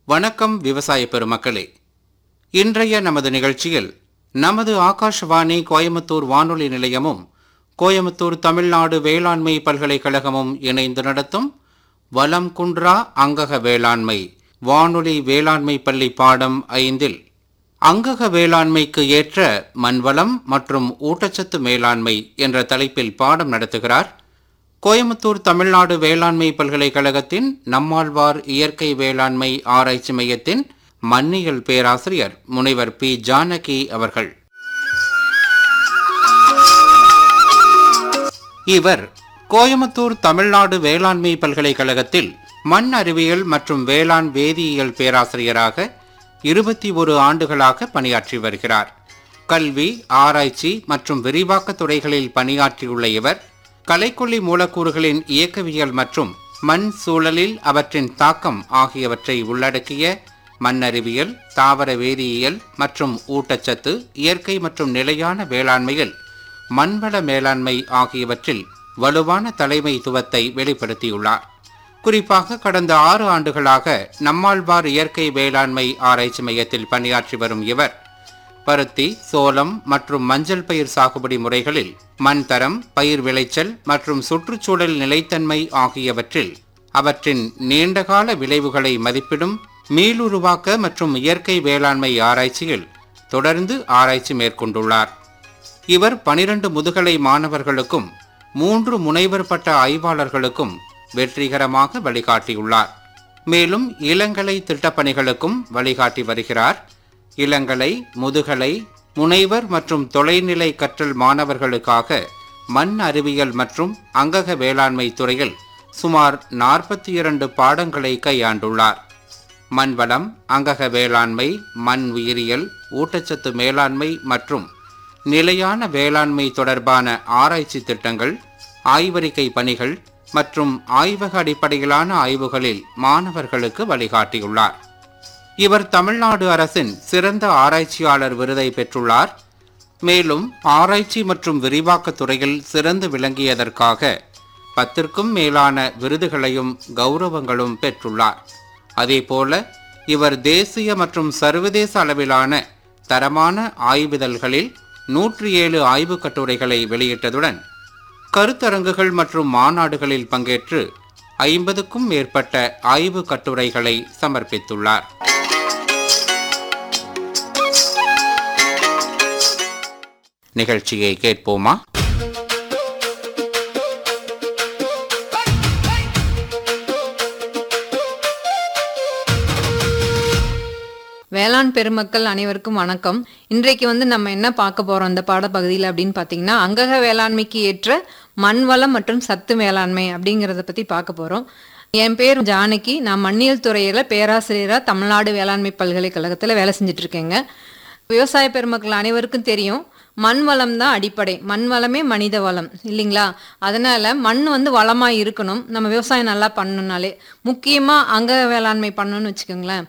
வணக்கம் விவசாய பெருமக்களே இன்றைய நமது நிகழ்ச்சியில் நமது ஆகாஷவாணி கோயமுத்தூர் வானொலி நிலையமும் கோயமுத்தூர் தமிழ்நாடு வேளாண்மை பல்கலைக்கழகமும் இணைந்து நடத்தும் வலம் குன்றா அங்கக வேளாண்மை வானொலி வேளாண்மை பள்ளி பாடம் ஐந்தில் அங்கக வேளாண்மைக்கு ஏற்ற மண்வளம் மற்றும் ஊட்டச்சத்து மேலாண்மை என்ற தலைப்பில் பாடம் நடத்துகிறார் கோயமுத்தூர் தமிழ்நாடு வேளாண்மை பல்கலைக்கழகத்தின் நம்மாழ்வார் இயற்கை வேளாண்மை ஆராய்ச்சி மையத்தின் மண்ணியல் பேராசிரியர் முனைவர் பி ஜானகி அவர்கள் இவர் கோயமுத்தூர் தமிழ்நாடு வேளாண்மை பல்கலைக்கழகத்தில் மண் அறிவியல் மற்றும் வேளாண் வேதியியல் பேராசிரியராக இருபத்தி ஒரு ஆண்டுகளாக பணியாற்றி வருகிறார் கல்வி ஆராய்ச்சி மற்றும் விரிவாக்க துறைகளில் பணியாற்றியுள்ள இவர் கலைக்கொல்லி மூலக்கூறுகளின் இயக்கவியல் மற்றும் மண் சூழலில் அவற்றின் தாக்கம் ஆகியவற்றை உள்ளடக்கிய மண்ணறிவியல் தாவர வேதியியல் மற்றும் ஊட்டச்சத்து இயற்கை மற்றும் நிலையான வேளாண்மையில் மண்வள மேலாண்மை ஆகியவற்றில் வலுவான தலைமைத்துவத்தை வெளிப்படுத்தியுள்ளார் குறிப்பாக கடந்த ஆறு ஆண்டுகளாக நம்மாழ்வார் இயற்கை வேளாண்மை ஆராய்ச்சி மையத்தில் பணியாற்றி வரும் இவர் பருத்தி சோளம் மற்றும் மஞ்சள் பயிர் சாகுபடி முறைகளில் மண் தரம் பயிர் விளைச்சல் மற்றும் சுற்றுச்சூழல் நிலைத்தன்மை ஆகியவற்றில் அவற்றின் நீண்டகால விளைவுகளை மதிப்பிடும் மீளுருவாக்க மற்றும் இயற்கை வேளாண்மை ஆராய்ச்சியில் தொடர்ந்து ஆராய்ச்சி மேற்கொண்டுள்ளார் இவர் பனிரெண்டு முதுகலை மாணவர்களுக்கும் மூன்று முனைவர் பட்ட ஆய்வாளர்களுக்கும் வெற்றிகரமாக வழிகாட்டியுள்ளார் மேலும் இளங்கலை திட்டப்பணிகளுக்கும் வழிகாட்டி வருகிறார் இளங்கலை முதுகலை முனைவர் மற்றும் தொலைநிலை கற்றல் மாணவர்களுக்காக மண் அறிவியல் மற்றும் அங்கக வேளாண்மை துறையில் சுமார் நாற்பத்தி இரண்டு பாடங்களை கையாண்டுள்ளார் மண்வளம் அங்கக வேளாண்மை மண் உயிரியல் ஊட்டச்சத்து மேலாண்மை மற்றும் நிலையான வேளாண்மை தொடர்பான ஆராய்ச்சி திட்டங்கள் ஆய்வறிக்கை பணிகள் மற்றும் ஆய்வக அடிப்படையிலான ஆய்வுகளில் மாணவர்களுக்கு வழிகாட்டியுள்ளார் இவர் தமிழ்நாடு அரசின் சிறந்த ஆராய்ச்சியாளர் விருதை பெற்றுள்ளார் மேலும் ஆராய்ச்சி மற்றும் விரிவாக்கத் துறையில் சிறந்து விளங்கியதற்காக பத்திற்கும் மேலான விருதுகளையும் கௌரவங்களும் பெற்றுள்ளார் அதேபோல இவர் தேசிய மற்றும் சர்வதேச அளவிலான தரமான ஆய்விதழ்களில் நூற்றி ஏழு ஆய்வுக் கட்டுரைகளை வெளியிட்டதுடன் கருத்தரங்குகள் மற்றும் மாநாடுகளில் பங்கேற்று ஐம்பதுக்கும் மேற்பட்ட ஆய்வு கட்டுரைகளை சமர்ப்பித்துள்ளார் நிகழ்ச்சியை கேட்போமா வேளாண் பெருமக்கள் அனைவருக்கும் வணக்கம் இன்றைக்கு வந்து நம்ம என்ன பார்க்க போறோம் இந்த பாடப்பகுதியில் அப்படின்னு பார்த்தீங்கன்னா அங்கக வேளாண்மைக்கு ஏற்ற மண் வளம் மற்றும் சத்து மேலாண்மை அப்படிங்கிறத பற்றி பார்க்க போறோம் என் பேர் ஜானகி நான் மண்ணியல் துறையில் பேராசிரியராக தமிழ்நாடு வேளாண்மை பல்கலைக்கழகத்தில் வேலை செஞ்சுட்டு இருக்கேங்க விவசாய பெருமக்கள் அனைவருக்கும் தெரியும் மண் வளம் தான் அடிப்படை மண் வளமே மனித வளம் இல்லைங்களா அதனால மண் வந்து வளமாக இருக்கணும் நம்ம விவசாயம் நல்லா பண்ணணும்னாலே முக்கியமாக அங்க வேளாண்மை பண்ணணும்னு வச்சுக்கோங்களேன்